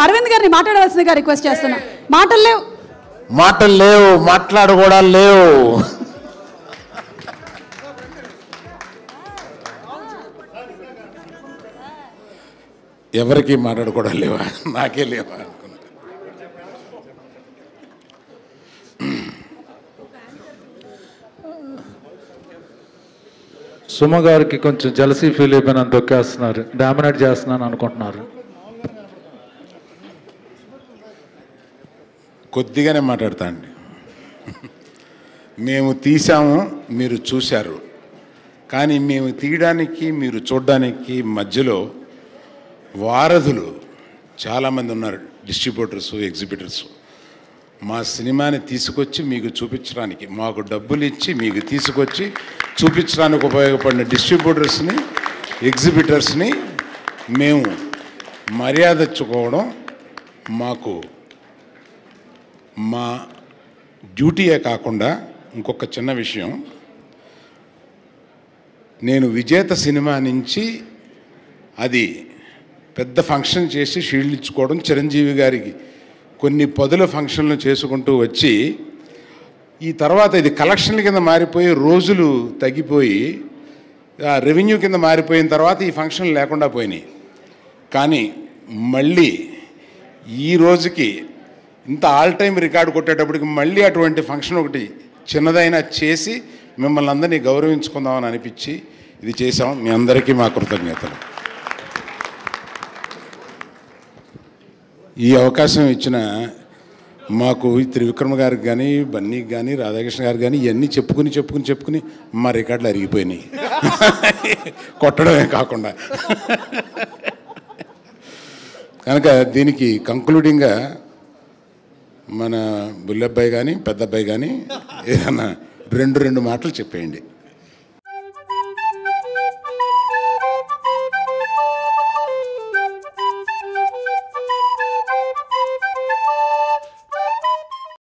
అరవింద్ గారిని మాట్లాడవలసిందిగా రిక్వెస్ట్ చేస్తున్నా మాటలు లేవు మాటలు లేవు మాట్లాడుకోవడం లేవు ఎవరికి మాట్లాడుకోవడం లేవా నాకే లేవా అనుకున్నా సుమ గారికి కొంచెం జలసీ ఫీల్ అయిపోయినంత తొక్కేస్తున్నారు డామినేట్ చేస్తున్నాను అనుకుంటున్నారు కొద్దిగానే మాట్లాడతా అండి మేము తీసాము మీరు చూశారు కానీ మేము తీయడానికి మీరు చూడడానికి మధ్యలో వారధులు చాలామంది ఉన్నారు డిస్ట్రిబ్యూటర్స్ ఎగ్జిబిటర్స్ మా సినిమాని తీసుకొచ్చి మీకు చూపించడానికి మాకు డబ్బులు ఇచ్చి మీకు తీసుకొచ్చి చూపించడానికి ఉపయోగపడిన డిస్ట్రిబ్యూటర్స్ని ఎగ్జిబిటర్స్ని మేము మర్యాద ఇచ్చుకోవడం మాకు మా డ్యూటీయే కాకుండా ఇంకొక చిన్న విషయం నేను విజేత సినిమా నుంచి అది పెద్ద ఫంక్షన్ చేసి షీల్డ్ ఇచ్చుకోవడం చిరంజీవి గారికి కొన్ని పదుల ఫంక్షన్లు చేసుకుంటూ వచ్చి ఈ తర్వాత ఇది కలెక్షన్ల కింద మారిపోయి రోజులు తగ్గిపోయి ఆ రెవెన్యూ కింద మారిపోయిన తర్వాత ఈ ఫంక్షన్ లేకుండా పోయినాయి కానీ మళ్ళీ ఈ రోజుకి ఇంత ఆల్ టైం రికార్డు కొట్టేటప్పటికి మళ్ళీ అటువంటి ఫంక్షన్ ఒకటి చిన్నదైనా చేసి మిమ్మల్ని అందరినీ గౌరవించుకుందామని అనిపించి ఇది చేసాం మీ అందరికీ మా కృతజ్ఞతలు ఈ అవకాశం ఇచ్చిన మాకు ఈ త్రివిక్రమ గారికి కానీ బన్నీకి కానీ రాధాకృష్ణ గారికి కానీ ఇవన్నీ చెప్పుకుని చెప్పుకుని చెప్పుకుని మా రికార్డులు అరిగిపోయినాయి కొట్టడమే కాకుండా కనుక దీనికి కంక్లూడింగ్గా మన బుల్లబ్బాయి కానీ పెద్దబ్బాయి కానీ ఏదన్నా రెండు రెండు మాటలు చెప్పేయండి